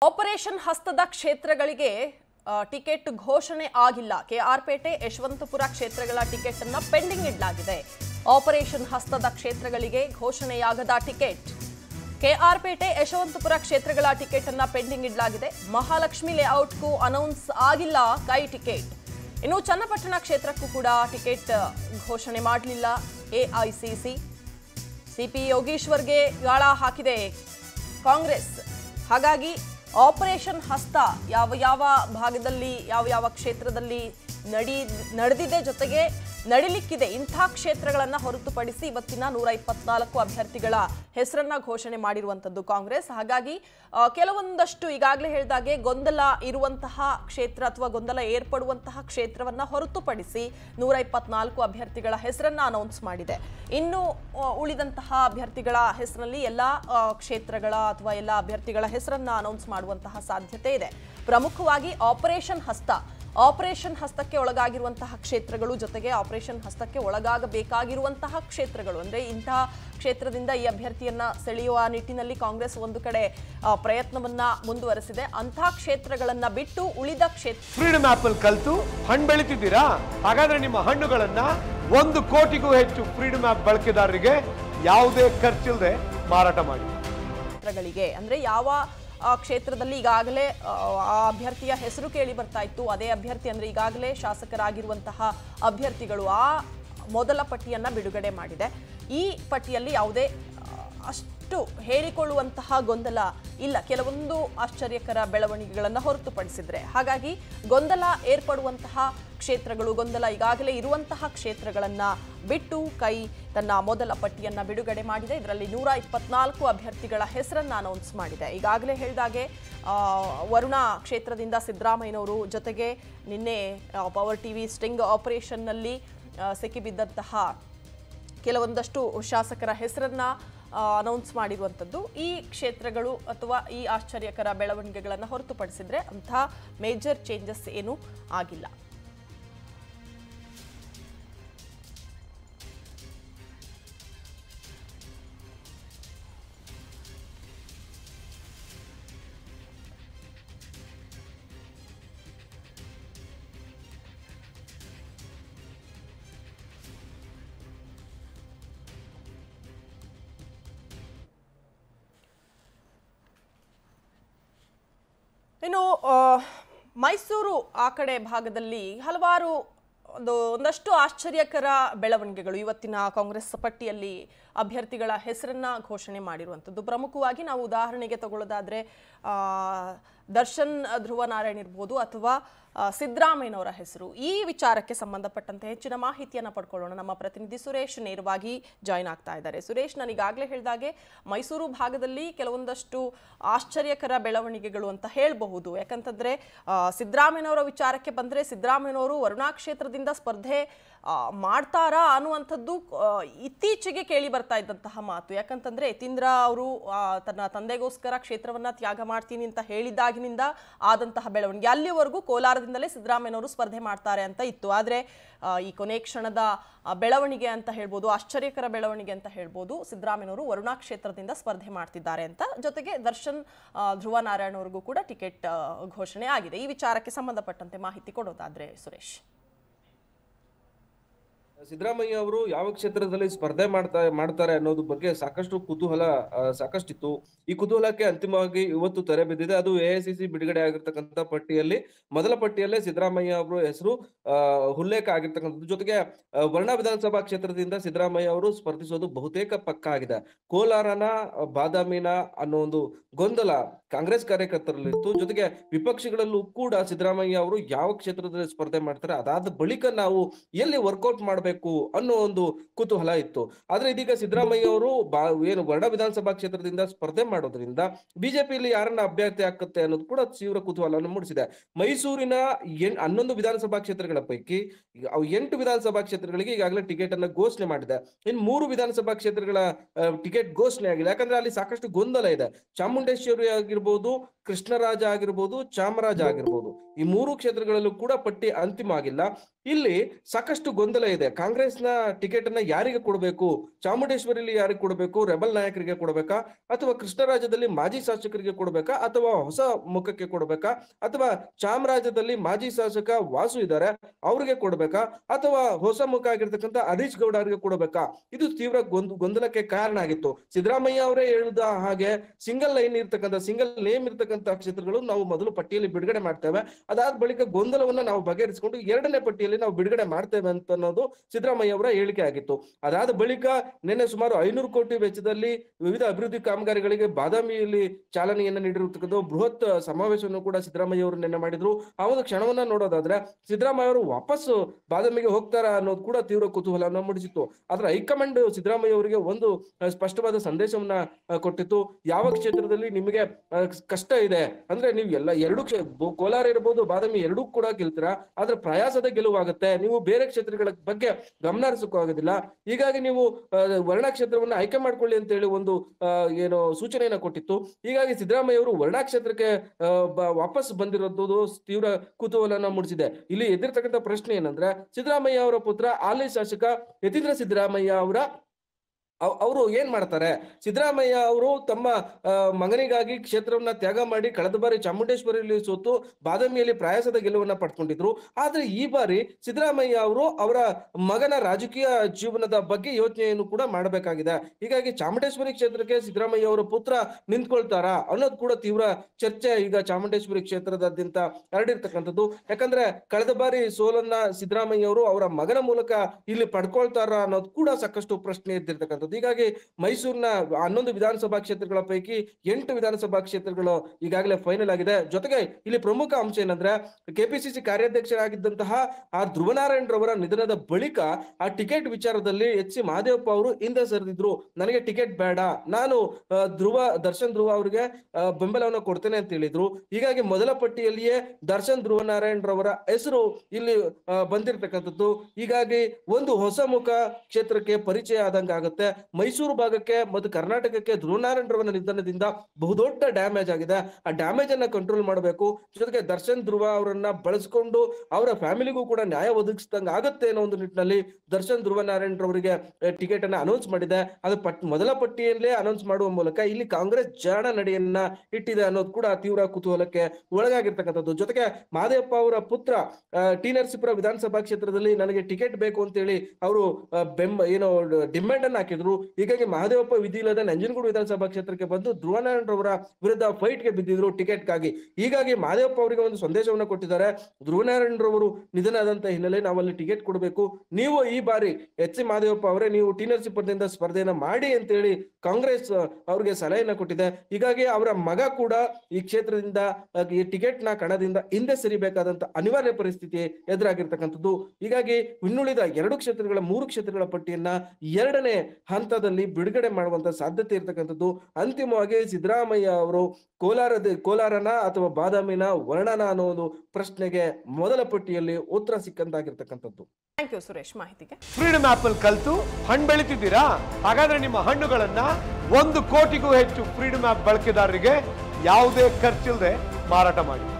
operation ಹಸ್ತದ ಕ್ಷೇತ್ರಗಳಿಗೆ ಆ, ticket ಘೋಷಣೆ ಆಗಿಲ್ಲ ಕೆಆರ್ ಪೇಟೆ ಯಶವಂತಪುರ ಕ್ಷೇತ್ರಗಳ ಟಿಕೆಟ್ ಅನ್ನ ಪೆಂಡಿಂಗ್ ಇಡಲಾಗಿದೆ ಆಪರೇಷನ್ ಹಸ್ತದ ಕ್ಷೇತ್ರಗಳಿಗೆ ಘೋಷಣೆಯಾಗದ ಟಿಕೆಟ್ ಕೆಆರ್ ಪೇಟೆ ಯಶವಂತಪುರ ಕ್ಷೇತ್ರಗಳ ಟಿಕೆಟ್ ಅನ್ನ ಪೆಂಡಿಂಗ್ ಇಡಲಾಗಿದೆ ಮಹಾಲಕ್ಷ್ಮಿ ಲೇಔಟ್ಗೂ ಅನೌನ್ಸ್ ಆಗಿಲ್ಲ ಕೈ ಟಿಕೆಟ್ ಇನ್ನು ಚನ್ನಪಟ್ಟಣ ಕ್ಷೇತ್ರಕ್ಕೂ ಕೂಡ ಟಿಕೆಟ್ ಘೋಷಣೆ ಮಾಡಲಿಲ್ಲ ಎಐಸಿಸಿ ಸಿಪಿ ಯೋಗೀಶ್ವರ್ಗೆ ಗಾಳ ಹಾಕಿದೆ ಕಾಂಗ್ರೆಸ್ ಹಾಗಾಗಿ ಆಪರೇಷನ್ ಹಸ್ತ ಯಾವ ಯಾವ ಭಾಗದಲ್ಲಿ ಯಾವ ಯಾವ ಕ್ಷೇತ್ರದಲ್ಲಿ ನಡಿ ನಡೆದಿದೆ ಜೊತೆಗೆ ನಡಿಲಿಕ್ಕಿದೆ ಇಂಥ ಕ್ಷೇತ್ರಗಳನ್ನು ಹೊರತುಪಡಿಸಿ ಇವತ್ತಿನ ನೂರ ಇಪ್ಪತ್ನಾಲ್ಕು ಅಭ್ಯರ್ಥಿಗಳ ಹೆಸರನ್ನ ಘೋಷಣೆ ಮಾಡಿರುವಂಥದ್ದು ಕಾಂಗ್ರೆಸ್ ಹಾಗಾಗಿ ಆ, ಕೆಲವೊಂದಷ್ಟು ಈಗಾಗಲೇ ಹೇಳಿದಾಗೆ ಗೊಂದಲ ಇರುವಂತಹ ಕ್ಷೇತ್ರ ಅಥವಾ ಗೊಂದಲ ಏರ್ಪಡುವಂತಹ ಕ್ಷೇತ್ರವನ್ನ ಹೊರತುಪಡಿಸಿ ನೂರ ಇಪ್ಪತ್ನಾಲ್ಕು ಅಭ್ಯರ್ಥಿಗಳ ಹೆಸರನ್ನ ಅನೌನ್ಸ್ ಮಾಡಿದೆ ಇನ್ನು ಆ, ಉಳಿದಂತಹ ಅಭ್ಯರ್ಥಿಗಳ ಹೆಸರಲ್ಲಿ ಎಲ್ಲ ಆ, ಕ್ಷೇತ್ರಗಳ ಅಥವಾ ಎಲ್ಲ ಅಭ್ಯರ್ಥಿಗಳ ಹೆಸರನ್ನ ಅನೌನ್ಸ್ ಮಾಡುವಂತಹ ಸಾಧ್ಯತೆ ಇದೆ ಪ್ರಮುಖವಾಗಿ ಆಪರೇಷನ್ ಹಸ್ತ ಆಪರೇಷನ್ ಹಸ್ತಕ್ಕೆ ಒಳಗಾಗಿರುವಂತಹ ಕ್ಷೇತ್ರಗಳು ಜೊತೆಗೆ ಆಪರೇಷನ್ ಹಸ್ತಕ್ಕೆ ಒಳಗಾಗಬೇಕಾಗಿರುವಂತಹ ಕ್ಷೇತ್ರಗಳು ಅಂದ್ರೆ ಇಂತಹ ಕ್ಷೇತ್ರದಿಂದ ಈ ಅಭ್ಯರ್ಥಿಯನ್ನ ಸೆಳೆಯುವ ನಿಟ್ಟಿನಲ್ಲಿ ಕಾಂಗ್ರೆಸ್ ಒಂದು ಕಡೆ ಆ, ಪ್ರಯತ್ನವನ್ನ ಮುಂದುವರೆಸಿದೆ ಅಂತಹ ಕ್ಷೇತ್ರಗಳನ್ನ ಬಿಟ್ಟು ಉಳಿದ ಕ್ಷೇತ್ರ ಫ್ರೀಡಮ್ ಆಪಲ್ ಕಲ್ತು ಹಣ್ಣು ಬೆಳಿತಿದ್ದೀರಾ ಹಾಗಾದ್ರೆ ನಿಮ್ಮ ಹಣ್ಣುಗಳನ್ನ ಒಂದು ಕೋಟಿಗೂ ಹೆಚ್ಚು ಫ್ರೀಡಮ್ ಆಪ್ ಬಳಕೆದಾರರಿಗೆ ಯಾವುದೇ ಖರ್ಚಿಲ್ಲದೆ ಮಾರಾಟ ಮಾಡಿ ಕ್ಷೇತ್ರಗಳಿಗೆ ಅಂದ್ರೆ ಯಾವ ಆ, ಕ್ಷೇತ್ರದಲ್ಲಿ ಈಗಾಗಲೇ ಆ, ಆ ಅಭ್ಯರ್ಥಿಯ ಹೆಸರು ಕೇಳಿ ಬರ್ತಾ ಇತ್ತು ಅದೇ ಅಭ್ಯರ್ಥಿ ಅಂದ್ರೆ ಈಗಾಗಲೇ ಶಾಸಕರಾಗಿರುವಂತಹ ಅಭ್ಯರ್ಥಿಗಳು ಆ ಮೊದಲ ಪಟ್ಟಿಯನ್ನ ಬಿಡುಗಡೆ ಮಾಡಿದೆ ಈ ಪಟ್ಟಿಯಲ್ಲಿ ಯಾವುದೇ ಆ, ಅಷ್ಟು ಹೇಳಿಕೊಳ್ಳುವಂತಹ ಗೊಂದಲ ಇಲ್ಲ ಕೆಲವೊಂದು ಆಶ್ಚರ್ಯಕರ ಬೆಳವಣಿಗೆಗಳನ್ನು ಹೊರತುಪಡಿಸಿದ್ರೆ ಹಾಗಾಗಿ ಗೊಂದಲ ಏರ್ಪಡುವಂತಹ ಕ್ಷೇತ್ರಗಳು ಗೊಂದಲ ಈಗಾಗಲೇ ಇರುವಂತಹ ಕ್ಷೇತ್ರಗಳನ್ನ ಬಿಟ್ಟು ಕೈ ತನ್ನ ಮೊದಲ ಪಟ್ಟಿಯನ್ನ ಬಿಡುಗಡೆ ಮಾಡಿದೆ ಇದರಲ್ಲಿ ನೂರ ಇಪ್ಪತ್ನಾಲ್ಕು ಅಭ್ಯರ್ಥಿಗಳ ಹೆಸರನ್ನ ಅನೌನ್ಸ್ ಮಾಡಿದೆ ಈಗಾಗಲೇ ಹೇಳಿದಾಗೆ ಆ, ವರುಣ ಕ್ಷೇತ್ರದಿಂದ ಸಿದ್ದರಾಮಯ್ಯನವರು ಜೊತೆಗೆ ನಿನ್ನೆ ಆ, ಪವರ್ ಟಿವಿ ಸ್ಟಿಂಗ್ ಆಪರೇಷನ್ನಲ್ಲಿ ಆ, ಸಿಕ್ಕಿಬಿದ್ದಂತಹ ಕೆಲವೊಂದಷ್ಟು ಶಾಸಕರ ಹೆಸರನ್ನ ಅನೌನ್ಸ್ ಮಾಡಿರುವಂಥದ್ದು ಈ ಕ್ಷೇತ್ರಗಳು ಅಥವಾ ಈ ಆಶ್ಚರ್ಯಕರ ಬೆಳವಣಿಗೆಗಳನ್ನು ಹೊರತುಪಡಿಸಿದ್ರೆ ಅಂಥ ಮೇಜರ್ ಚೇಂಜಸ್ ಏನೂ ಆಗಿಲ್ಲ ಇನ್ನು ಆ, ಮೈಸೂರು ಆ ಕಡೆ ಭಾಗದಲ್ಲಿ ಹಲವಾರು ಒಂದು ಒಂದಷ್ಟು ಆಶ್ಚರ್ಯಕರ ಬೆಳವಣಿಗೆಗಳು ಇವತ್ತಿನ ಕಾಂಗ್ರೆಸ್ ಪಟ್ಟಿಯಲ್ಲಿ ಅಭ್ಯರ್ಥಿಗಳ ಹೆಸರನ್ನ ಘೋಷಣೆ ಮಾಡಿರುವಂಥದ್ದು ಪ್ರಮುಖವಾಗಿ ನಾವು ಉದಾಹರಣೆಗೆ ತಗೊಳ್ಳೋದಾದ್ರೆ ಆ, ದರ್ಶನ್ ಧ್ರುವ ನಾರಾಯಣ್ ಇರ್ಬೋದು ಅಥವಾ ಆ, ಸಿದ್ದರಾಮಯ್ಯನವರ ಹೆಸರು ಈ ವಿಚಾರಕ್ಕೆ ಸಂಬಂಧಪಟ್ಟಂತೆ ಹೆಚ್ಚಿನ ಮಾಹಿತಿಯನ್ನು ಪಡ್ಕೊಳ್ಳೋಣ ನಮ್ಮ ಪ್ರತಿನಿಧಿ ಸುರೇಶ್ ನೇರವಾಗಿ ಜಾಯ್ನ್ ಆಗ್ತಾ ಇದ್ದಾರೆ ಸುರೇಶ್ ನಾನು ಈಗಾಗಲೇ ಹೇಳಿದಾಗೆ ಮೈಸೂರು ಭಾಗದಲ್ಲಿ ಕೆಲವೊಂದಷ್ಟು ಆಶ್ಚರ್ಯಕರ ಬೆಳವಣಿಗೆಗಳು ಅಂತ ಹೇಳಬಹುದು ಯಾಕಂತಂದ್ರೆ ಆ, ಸಿದ್ದರಾಮಯ್ಯನವರ ವಿಚಾರಕ್ಕೆ ಬಂದರೆ ಸಿದ್ದರಾಮಯ್ಯನವರು ವರುಣಾ ಕ್ಷೇತ್ರದಿಂದ ಸ್ಪರ್ಧೆ ಆ, ಮಾಡ್ತಾರಾ ಅನ್ನುವಂಥದ್ದು ಆ, ಇತ್ತೀಚೆಗೆ ಕೇಳಿ ಬರ್ತಾ ಇದ್ದಂತಹ ಮಾತು ಯಾಕಂತಂದ್ರೆ ಯತೀಂದ್ರ ಅವರು ತನ್ನ ತಂದೆಗೋಸ್ಕರ ಕ್ಷೇತ್ರವನ್ನ ತ್ಯಾಗ ಮಾಡ್ತೀನಿ ಅಂತ ಹೇಳಿದಾಗಿನಿಂದ ಆದಂತಹ ಬೆಳವಣಿಗೆ ಅಲ್ಲಿವರೆಗೂ ಕೋಲಾರದಿಂದಲೇ ಸಿದ್ದರಾಮಯ್ಯನವರು ಸ್ಪರ್ಧೆ ಮಾಡ್ತಾರೆ ಅಂತ ಇತ್ತು ಆದ್ರೆ ಆ, ಈ ಕೊನೆ ಕ್ಷಣದ ಆ, ಬೆಳವಣಿಗೆ ಅಂತ ಹೇಳ್ಬೋದು ಆಶ್ಚರ್ಯಕರ ಬೆಳವಣಿಗೆ ಅಂತ ಹೇಳ್ಬೋದು ಸಿದ್ದರಾಮಯ್ಯನವರು ವರುಣಾ ಕ್ಷೇತ್ರದಿಂದ ಸ್ಪರ್ಧೆ ಮಾಡ್ತಿದ್ದಾರೆ ಅಂತ ಜೊತೆಗೆ ದರ್ಶನ್ ಆ, ಧ್ರುವ ನಾರಾಯಣ್ ಅವ್ರಿಗೂ ಕೂಡ ಟಿಕೆಟ್ ಆ, ಘೋಷಣೆ ಆಗಿದೆ ಈ ವಿಚಾರಕ್ಕೆ ಸಂಬಂಧಪಟ್ಟಂತೆ ಮಾಹಿತಿ ಕೊಡೋದಾದ್ರೆ ಸುರೇಶ್ ಸಿದ್ದರಾಮಯ್ಯ ಅವರು ಯಾವ ಕ್ಷೇತ್ರದಲ್ಲಿ ಸ್ಪರ್ಧೆ ಮಾಡ್ತಾ ಮಾಡ್ತಾರೆ ಅನ್ನೋದು ಬಗ್ಗೆ ಸಾಕಷ್ಟು ಕುತೂಹಲ ಆ, ಸಾಕಷ್ಟಿತ್ತು ಈ ಕುತೂಹಲಕ್ಕೆ ಅಂತಿಮವಾಗಿ ಇವತ್ತು ತೆರೆ ಬಿದ್ದಿದೆ ಅದು ಎಐಸಿಸಿ ಬಿಡುಗಡೆ ಆಗಿರ್ತಕ್ಕಂಥ ಪಟ್ಟಿಯಲ್ಲಿ ಮೊದಲ ಪಟ್ಟಿಯಲ್ಲೇ ಸಿದ್ದರಾಮಯ್ಯ ಅವರ ಹೆಸರು ಆ, ಉಲ್ಲೇಖ ಆಗಿರ್ತಕ್ಕಂಥದ್ದು ಜೊತೆಗೆ ಆ, ವರ್ಣ ವಿಧಾನಸಭಾ ಕ್ಷೇತ್ರದಿಂದ ಸಿದ್ದರಾಮಯ್ಯ ಅವರು ಸ್ಪರ್ಧಿಸೋದು ಬಹುತೇಕ ಪಕ್ಕ ಆಗಿದೆ ಕೋಲಾರನ ಆ, ಬಾದಾಮಿನ ಅನ್ನೋ ಒಂದು ಗೊಂದಲ ಕಾಂಗ್ರೆಸ್ ಕಾರ್ಯಕರ್ತರಲ್ಲಿತ್ತು ಜೊತೆಗೆ ವಿಪಕ್ಷಗಳಲ್ಲೂ ಕೂಡ ಸಿದ್ದರಾಮಯ್ಯ ಅವರು ಯಾವ ಕ್ಷೇತ್ರದಲ್ಲಿ ಸ್ಪರ್ಧೆ ಮಾಡ್ತಾರೆ ಅದಾದ ಬಳಿಕ ನಾವು ಎಲ್ಲಿ ವರ್ಕೌಟ್ ಮಾಡಬೇಕು ಅನ್ನೋ ಒಂದು ಕುತೂಹಲ ಇತ್ತು ಆದ್ರೆ ಇದೀಗ ಸಿದ್ದರಾಮಯ್ಯ ಅವರು ಬಾ ಏನು ವರ್ಣ ವಿಧಾನಸಭಾ ಕ್ಷೇತ್ರದಿಂದ ಸ್ಪರ್ಧೆ ಮಾಡೋದ್ರಿಂದ ಬಿಜೆಪಿಯಲ್ಲಿ ಯಾರನ್ನ ಅಭ್ಯರ್ಥಿ ಹಾಕುತ್ತೆ ಅನ್ನೋದು ಕೂಡ ತೀವ್ರ ಕುತೂಹಲವನ್ನು ಮೂಡಿಸಿದೆ ಮೈಸೂರಿನ ಎಣ್ ಹನ್ನೊಂದು ವಿಧಾನಸಭಾ ಕ್ಷೇತ್ರಗಳ ಪೈಕಿ ಈಗ ಅವು ಎಂಟು ವಿಧಾನಸಭಾ ಕ್ಷೇತ್ರಗಳಿಗೆ ಈಗಾಗಲೇ ಟಿಕೆಟ್ ಅನ್ನ ಘೋಷಣೆ ಮಾಡಿದೆ ಇನ್ ಮೂರು ವಿಧಾನಸಭಾ ಕ್ಷೇತ್ರಗಳ ಟಿಕೆಟ್ ಘೋಷಣೆ ಆಗಿದೆ ಯಾಕಂದ್ರೆ ಅಲ್ಲಿ ಸಾಕಷ್ಟು ಗೊಂದಲ ಇದೆ ಚಾಮುಂಡೇಶ್ವರಿ ಆಗಿರ್ಬೋದು ಕೃಷ್ಣರಾಜ ಆಗಿರ್ಬೋದು ಚಾಮರಾಜ ಆಗಿರ್ಬೋದು ಈ ಮೂರು ಕ್ಷೇತ್ರಗಳಲ್ಲೂ ಕೂಡ ಪಟ್ಟಿ ಅಂತಿಮ ಆಗಿಲ್ಲ ಇಲ್ಲಿ ಸಾಕಷ್ಟು ಗೊಂದಲ ಇದೆ ಕಾಂಗ್ರೆಸ್ನ ಟಿಕೆಟ್ ಅನ್ನ ಯಾರಿಗೆ ಕೊಡಬೇಕು ಚಾಮುಂಡೇಶ್ವರಿಲಿ ಯಾರಿಗೆ ಕೊಡಬೇಕು ರೆಬಲ್ ನಾಯಕರಿಗೆ ಕೊಡಬೇಕಾ ಅಥವಾ ಕೃಷ್ಣರಾಜ್ಯದಲ್ಲಿ ಮಾಜಿ ಶಾಸಕರಿಗೆ ಕೊಡಬೇಕಾ ಅಥವಾ ಹೊಸ ಮುಖಕ್ಕೆ ಕೊಡಬೇಕಾ ಅಥವಾ ಚಾಮರಾಜ್ಯದಲ್ಲಿ ಮಾಜಿ ಶಾಸಕ ವಾಸು ಇದ್ದಾರೆ ಅವ್ರಿಗೆ ಕೊಡಬೇಕಾ ಅಥವಾ ಹೊಸ ಮುಖ ಆಗಿರ್ತಕ್ಕಂಥ ಹರೀಶ್ ಗೌಡ ಅವರಿಗೆ ಕೊಡಬೇಕಾ ಇದು ತೀವ್ರ ಗೊಂದ್ ಗೊಂದಲಕ್ಕೆ ಕಾರಣ ಆಗಿತ್ತು ಸಿದ್ದರಾಮಯ್ಯ ಅವರೇ ಹೇಳಿದ ಹಾಗೆ ಸಿಂಗಲ್ ಲೈನ್ ಇರ್ತಕ್ಕಂಥ ಸಿಂಗಲ್ ನೇಮ್ ಇರ್ತಕ್ಕಂಥ ಕ್ಷೇತ್ರಗಳು ನಾವು ಮೊದಲು ಪಟ್ಟಿಯಲ್ಲಿ ಬಿಡುಗಡೆ ಮಾಡ್ತೇವೆ ಅದಾದ ಬಳಿಕ ಗೊಂದಲವನ್ನ ನಾವು ಬಗೆಹರಿಸಿಕೊಂಡು ಎರಡನೇ ಪಟ್ಟಿಯಲ್ಲಿ ನಾವು ಬಿಡುಗಡೆ ಮಾಡ್ತೇವೆ ಅಂತ ಅನ್ನೋದು ಸಿದ್ದರಾಮಯ್ಯ ಅವರ ಹೇಳಿಕೆ ಆಗಿತ್ತು ಅದಾದ ಬಳಿಕ ನಿನ್ನೆ ಸುಮಾರು ಐನೂರು ಕೋಟಿ ವೆಚ್ಚದಲ್ಲಿ ವಿವಿಧ ಅಭಿವೃದ್ಧಿ ಕಾಮಗಾರಿಗಳಿಗೆ ಬಾದಾಮಿಯಲ್ಲಿ ಚಾಲನೆಯನ್ನ ನೀಡಿರತಕ್ಕಂಥ ಬೃಹತ್ ಸಮಾವೇಶವನ್ನು ಕೂಡ ಸಿದ್ದರಾಮಯ್ಯ ಅವರು ನಿನ್ನೆ ಮಾಡಿದ್ರು ಆ ಒಂದು ಕ್ಷಣವನ್ನ ನೋಡೋದಾದ್ರೆ ಸಿದ್ದರಾಮಯ್ಯ ಅವರು ವಾಪಸ್ ಬಾದಾಮಿಗೆ ಹೋಗ್ತಾರಾ ಅನ್ನೋದು ಕೂಡ ತೀವ್ರ ಕುತೂಹಲವನ್ನು ಮೂಡಿಸಿತ್ತು ಆದ್ರೆ ಹೈಕಮಾಂಡ್ ಸಿದ್ದರಾಮಯ್ಯ ಅವರಿಗೆ ಒಂದು ಆ, ಸ್ಪಷ್ಟವಾದ ಸಂದೇಶವನ್ನ ಆ, ಕೊಟ್ಟಿತ್ತು ಯಾವ ಕ್ಷೇತ್ರದಲ್ಲಿ ನಿಮಗೆ ಆ, ಕಷ್ಟ ಇದೆ ಅಂದ್ರೆ ನೀವು ಎಲ್ಲ ಎರಡು ಕ್ಷೇ- ಬೊ- ಕೋಲಾರ ಇರ್ಬೋದು ಬಾದಾಮಿ ಎರಡೂ ಕೂಡ ಗೆಲ್ತೀರಾ ಆದ್ರೆ ಪ್ರಯಾಸದ ಗೆಲುವಾಗುತ್ತೆ ನೀವು ಬೇರೆ ಕ್ಷೇತ್ರಗಳ ಬಗ್ಗೆ ಗಮನ ಹರಿಸಕ್ಕೂ ಆಗೋದಿಲ್ಲ ಹೀಗಾಗಿ ನೀವು ಆ, ವರ್ಣ ಕ್ಷೇತ್ರವನ್ನ ಆಯ್ಕೆ ಮಾಡ್ಕೊಳ್ಳಿ ಅಂತ ಹೇಳಿ ಒಂದು ಆ, ಏನು ಸೂಚನೆಯನ್ನ ಕೊಟ್ಟಿತ್ತು ಹೀಗಾಗಿ ಸಿದ್ದರಾಮಯ್ಯ ಅವರು ವರ್ಣ ಕ್ಷೇತ್ರಕ್ಕೆ ಆ, ಬ- ವಾಪಸ್ ಬಂದಿರೋದು ತೀವ್ರ ಕುತೂಹಲನ ಮೂಡಿಸಿದೆ ಇಲ್ಲಿ ಎದುರ್ತಕ್ಕಂಥ ಪ್ರಶ್ನೆ ಏನಂದ್ರೆ ಸಿದ್ದರಾಮಯ್ಯ ಅವರ ಪುತ್ರ ಹಾಲಿ ಶಾಸಕ ಯತೀಂದ್ರ ಸಿದ್ದರಾಮಯ್ಯ ಅವರ ಅವರು ಏನ್ ಮಾಡ್ತಾರೆ ಸಿದ್ದರಾಮಯ್ಯ ಅವರು ತಮ್ಮ ಆ, ಮಗನಿಗಾಗಿ ಕ್ಷೇತ್ರವನ್ನ ತ್ಯಾಗ ಮಾಡಿ ಕಳೆದ ಬಾರಿ ಚಾಮುಂಡೇಶ್ವರಿಯಲ್ಲಿ ಸೋತು ಬಾದಾಮಿಯಲ್ಲಿ ಪ್ರಯಾಸದ ಗೆಲುವನ್ನ ಪಡ್ಕೊಂಡಿದ್ರು ಆದ್ರೆ ಈ ಬಾರಿ ಸಿದ್ದರಾಮಯ್ಯ ಅವರು ಅವರ ಮಗನ ರಾಜಕೀಯ ಜೀವನದ ಬಗ್ಗೆ ಯೋಚನೆಯನ್ನು ಕೂಡ ಮಾಡಬೇಕಾಗಿದೆ ಹೀಗಾಗಿ ಚಾಮುಂಡೇಶ್ವರಿ ಕ್ಷೇತ್ರಕ್ಕೆ ಸಿದ್ದರಾಮಯ್ಯ ಅವರ ಪುತ್ರ ನಿಂತ್ಕೊಳ್ತಾರಾ ಅನ್ನೋದು ಕೂಡ ತೀವ್ರ ಚರ್ಚೆ ಈಗ ಚಾಮುಂಡೇಶ್ವರಿ ಕ್ಷೇತ್ರದಾದ್ಯಂತ ಹರಡಿರ್ತಕ್ಕಂಥದ್ದು ಯಾಕಂದ್ರೆ ಕಳೆದ ಬಾರಿ ಸೋಲನ್ನ ಸಿದ್ದರಾಮಯ್ಯ ಅವರು ಅವರ ಮಗನ ಮೂಲಕ ಇಲ್ಲಿ ಪಡ್ಕೊಳ್ತಾರ ಅನ್ನೋದು ಕೂಡ ಸಾಕಷ್ಟು ಪ್ರಶ್ನೆ ಎದ್ದಿರ್ತಕ್ಕಂಥದ್ದು ಹೀಗಾಗಿ ಮೈಸೂರಿನ ಹನ್ನೊಂದು ವಿಧಾನಸಭಾ ಕ್ಷೇತ್ರಗಳ ಪೈಕಿ ಎಂಟು ವಿಧಾನಸಭಾ ಕ್ಷೇತ್ರಗಳು ಈಗಾಗಲೇ ಫೈನಲ್ ಆಗಿದೆ ಜೊತೆಗೆ ಇಲ್ಲಿ ಪ್ರಮುಖ ಅಂಶ ಏನಂದ್ರೆ ಕೆಪಿಸಿಸಿ ಕಾರ್ಯಾಧ್ಯಕ್ಷರಾಗಿದ್ದಂತಹ ಆ ಧ್ರುವನಾರಾಯಣ್ ರವರ ನಿಧನದ ಬಳಿಕ ಆ ಟಿಕೆಟ್ ವಿಚಾರದಲ್ಲಿ ಎಚ್ ಸಿ ಮಹದೇವಪ್ಪ ಅವರು ಹಿಂದೆ ಸರಿದಿದ್ರು ನನಗೆ ಟಿಕೆಟ್ ಬೇಡ ನಾನು ಆ, ಧ್ರುವ ದರ್ಶನ್ ಧ್ರುವ ಅವರಿಗೆ ಆ, ಬೆಂಬಲವನ್ನು ಕೊಡ್ತೇನೆ ಅಂತ ಹೇಳಿದ್ರು ಹೀಗಾಗಿ ಮೊದಲ ಪಟ್ಟಿಯಲ್ಲಿಯೇ ದರ್ಶನ್ ಧ್ರುವನಾರಾಯಣ್ ರವರ ಹೆಸರು ಇಲ್ಲಿ ಆ, ಬಂದಿರತಕ್ಕಂಥದ್ದು ಹೀಗಾಗಿ ಒಂದು ಹೊಸ ಮುಖ ಕ್ಷೇತ್ರಕ್ಕೆ ಪರಿಚಯ ಆದಂಗೆ ಆಗುತ್ತೆ ಮೈಸೂರು ಭಾಗಕ್ಕೆ ಮತ್ತು ಕರ್ನಾಟಕಕ್ಕೆ ಧ್ರುವನಾರಾಯಣ್ ರವರ ನಿಧನದಿಂದ ಬಹುದೊಡ್ಡ ಡ್ಯಾಮೇಜ್ ಆಗಿದೆ ಆ ಡ್ಯಾಮೇಜ್ ಅನ್ನ ಕಂಟ್ರೋಲ್ ಮಾಡಬೇಕು ಜೊತೆಗೆ ದರ್ಶನ್ ಧ್ರುವ ಅವರನ್ನ ಬಳಸಿಕೊಂಡು ಅವರ ಫ್ಯಾಮಿಲಿಗೂ ಕೂಡ ನ್ಯಾಯ ಒದಗಿಸಿದಂಗೆ ಆಗುತ್ತೆ ಅನ್ನೋ ಒಂದು ನಿಟ್ಟಿನಲ್ಲಿ ದರ್ಶನ್ ಧ್ರುವನಾರಾಯಣ್ ರವರಿಗೆ ಟಿಕೆಟ್ ಅನ್ನ ಅನೌನ್ಸ್ ಮಾಡಿದೆ ಅದು ಪಟ್ ಮೊದಲ ಪಟ್ಟಿಯಲ್ಲೇ ಅನೌನ್ಸ್ ಮಾಡುವ ಮೂಲಕ ಇಲ್ಲಿ ಕಾಂಗ್ರೆಸ್ ಜಾಣ ನಡೆಯನ್ನ ಇಟ್ಟಿದೆ ಅನ್ನೋದು ಕೂಡ ತೀವ್ರ ಕುತೂಹಲಕ್ಕೆ ಒಳಗಾಗಿರ್ತಕ್ಕಂಥದ್ದು ಜೊತೆಗೆ ಮಹದೇವಪ್ಪ ಅವರ ಪುತ್ರ ಆ, ಟಿ ನರಸೀಪುರ ವಿಧಾನಸಭಾ ಕ್ಷೇತ್ರದಲ್ಲಿ ನನಗೆ ಟಿಕೆಟ್ ಬೇಕು ಅಂತೇಳಿ ಅವರು ಬೆಂಬ ಏನೋ ಡಿಮ್ಯಾಂಡ್ ಅನ್ನ ಹಾಕಿದ್ರು ಹೀಗಾಗಿ ಮಹದೇವಪ್ಪ ವಿಧಿ ಇಲ್ಲದೆ ನಂಜನಗೂಡು ವಿಧಾನಸಭಾ ಕ್ಷೇತ್ರಕ್ಕೆ ಬಂದು ಧ್ರುವನಾರಾಯಣ್ ರವರ ವಿರುದ್ಧ ಫೈಟ್ ಗೆ ಬಿದ್ದಿದ್ರು ಟಿಕೆಟ್ಗಾಗಿ ಹೀಗಾಗಿ ಮಹದೇವಪ್ಪ ಅವರಿಗೆ ಒಂದು ಸಂದೇಶವನ್ನ ಕೊಟ್ಟಿದ್ದಾರೆ ಧ್ರುವನಾರಾಯಣ್ ರವರು ನಿಧನ ಆದಂತ ಹಿನ್ನೆಲೆ ನಾವು ಅಲ್ಲಿ ಟಿಕೆಟ್ ಕೊಡಬೇಕು ನೀವು ಈ ಬಾರಿ ಎಚ್ ಸಿ ಮಹದೇವಪ್ಪ ಅವರೇ ನೀವು ಟಿ ನರಸೀಪುರದಿಂದ ಸ್ಪರ್ಧೆಯನ್ನ ಮಾಡಿ ಅಂತೇಳಿ ಕಾಂಗ್ರೆಸ್ ಆ, ಅವ್ರಿಗೆ ಸಲಹೆಯನ್ನ ಕೊಟ್ಟಿದೆ ಹೀಗಾಗಿ ಅವರ ಮಗ ಕೂಡ ಈ ಕ್ಷೇತ್ರದಿಂದ ಆ, ಈ ಟಿಕೆಟ್ ನ ಕಣದಿಂದ ಹಿಂದೆ ಸರಿಬೇಕಾದಂತ ಅನಿವಾರ್ಯ ಪರಿಸ್ಥಿತಿ ಎದುರಾಗಿರ್ತಕ್ಕಂಥದ್ದು ಹೀಗಾಗಿ ಇನ್ನುಳಿದ ಎರಡು ಕ್ಷೇತ್ರಗಳ ಮೂರು ಕ್ಷೇತ್ರಗಳ ಪಟ್ಟಿಯನ್ನ ಎರಡನೇ ಹಂತದಲ್ಲಿ ಬಿಡುಗಡೆ ಮಾಡುವಂತ ಸಾಧ್ಯತೆ ಇರ್ತಕ್ಕಂಥದ್ದು ಅಂತಿಮವಾಗಿ ಸಿದ್ದರಾಮಯ್ಯ ಅವರು ಕೋಲಾರದ ಕೋಲಾರನ ಅಥವಾ ಬಾದಾಮಿನ ವರ್ಣನ ಅನ್ನೋ ಒಂದು ಪ್ರಶ್ನೆಗೆ ಮೊದಲ ಪಟ್ಟಿಯಲ್ಲಿ ಉತ್ತರ ಸಿಕ್ಕಂತಾಗಿರ್ತಕ್ಕಂಥದ್ದು ಥ್ಯಾಂಕ್ ಯು ಸುರೇಶ್ ಮಾಹಿತಿಗೆ ಫ್ರೀಡಮ್ ಆಪ್ ಅಲ್ಲಿ ಕಲ್ತು ಹಣ್ಣು ಬೆಳಿತಿದ್ದೀರಾ ಹಾಗಾದ್ರೆ ನಿಮ್ಮ ಹಣ್ಣುಗಳನ್ನ ಒಂದು ಕೋಟಿಗೂ ಹೆಚ್ಚು ಫ್ರೀಡಮ್ ಆಪ್ ಬಳಕೆದಾರರಿಗೆ ಯಾವುದೇ ಖರ್ಚಿಲ್ಲದೆ ಮಾರಾಟ ಮಾಡಿ